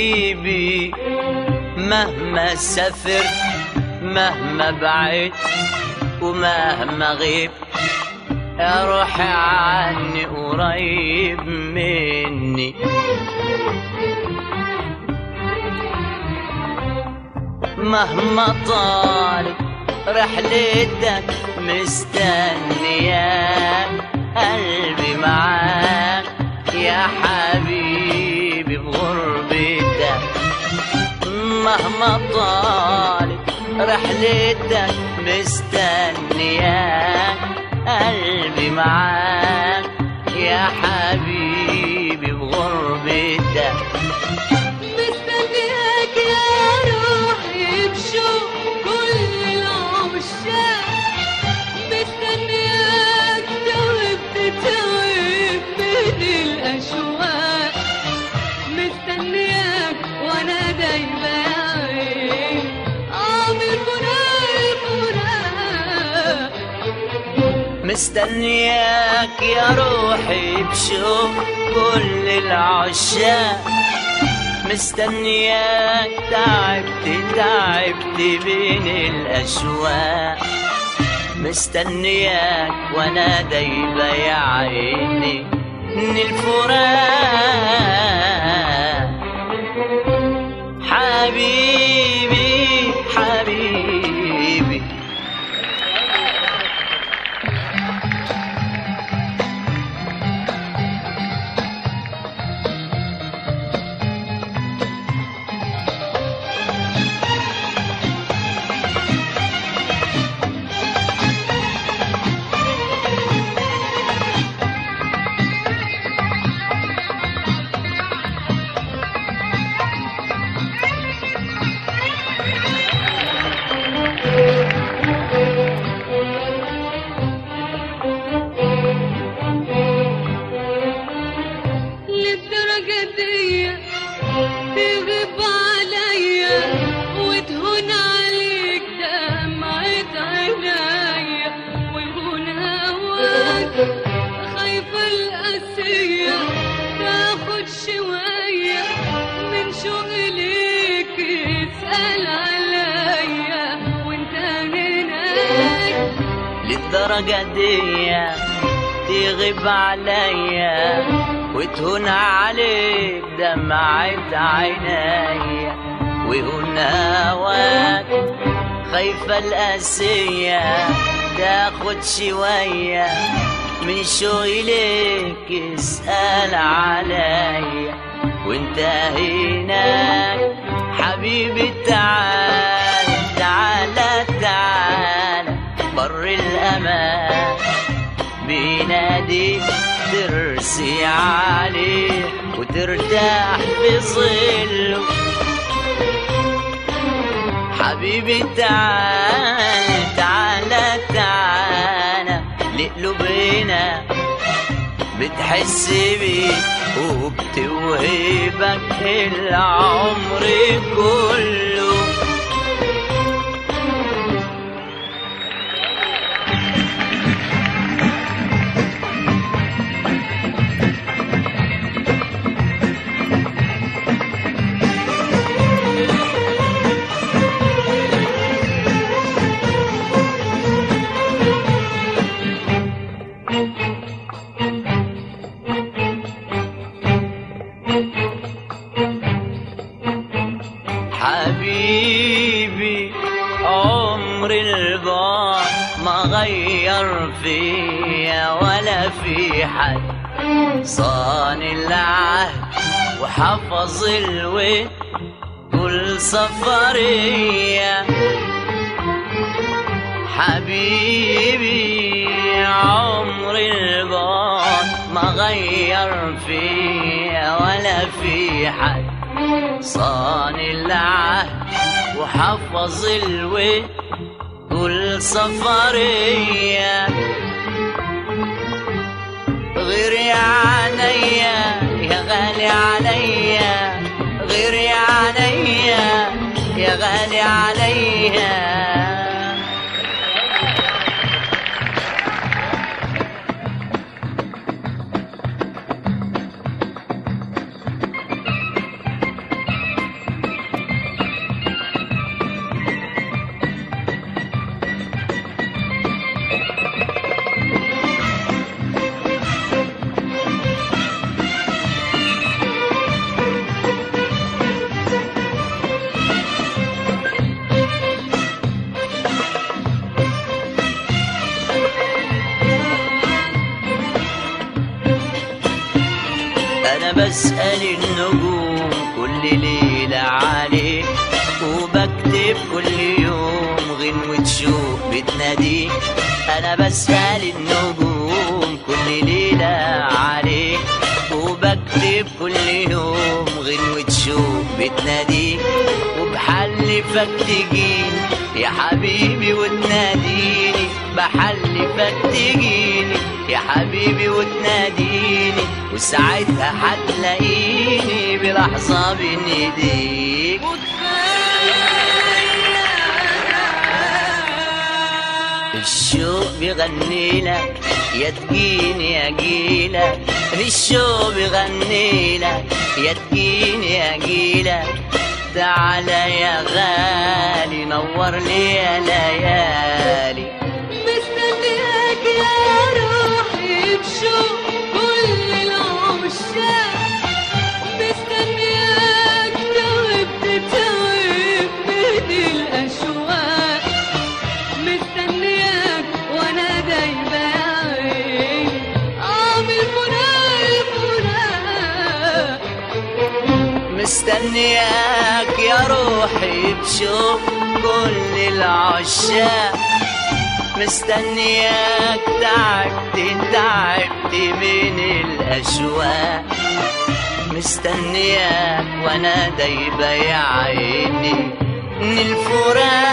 حبيبي مهما سافر مهما بعيد ومهما غيب يا روحي عني قريب مني مهما طالت رحلتك مستنياك قلبي معاك يا حبيبي بغربتك مهما طالت رحلتك مستنياك قلبي معاك يا حبيبي بغربتك مستنياك يا روحي بشوق كل العشاق مستنياك تعبت تعب من الأشواق مستنياك وأنا دايما يا عين عامل فراق فراق مستنياك يا روحي بشوق كل العشاق مستنياك تعبت تعبت بين الأشواق مستنياك وانا دايبة يا عيني من الفراق حبيبي حبيبي للدرجة دي تغيب عليا وتهون عليك دمعة عينيا ويهون هواك خايفة القاسية تاخد شوية من شغلك اسأل عليا وانت هناك للدرجة دي تغيب عليا وتهون عليك دمعة عينيا ويهون هواك خايفة القاسية تاخد شوية من شغلك اسأل عليا وانت هناك حبيبي تعال تعال تعال بر الأمان بينادي ترسي عليه وترتاح في ظله حبيبي تعال تعال تعال لقلوبنا بتحس بيه وبتوهبك العمر كله حبيبي عمر البعد ما غير فيا ولا في حد صان العهد وحفظ الود كل سفرية حبيبي عمر البعد ما غير فيا ولا في حد صان العهد وحفظ الود كل سفرية غير يا عينيا يا غالي عليا غير يا عينيا يا غالي عليا بسأل النجوم كل ليلة عليك وبكتب كل يوم غنوة شوق بتناديك أنا بسأل النجوم كل ليلة عليك وبكتب كل يوم غنوة شوق بتناديك وبحلفك تجيني يا حبيبي وتناديني بحلفك تجيني يا حبيبي وتناديني وساعتها هتلاقيني بلحظة بين ايديك الشوق بيغني لك يا تجيني يا جيلك الشوق بيغني لك يا تجيني يا جيلك تعالى يا غالي نور لي يا ليالي مستنياك يا روحي بشوق كل العشاق مستنياك تعبت تعب من الأشواق مستنياك وأنا دايبة يا عيني أعمل فراق الفراق مستنياك يا روحي بشوق كل العشاق مستنياك تعبت تعبت من الأشواق مستنياك وانا دايبة يا عيني من الفراق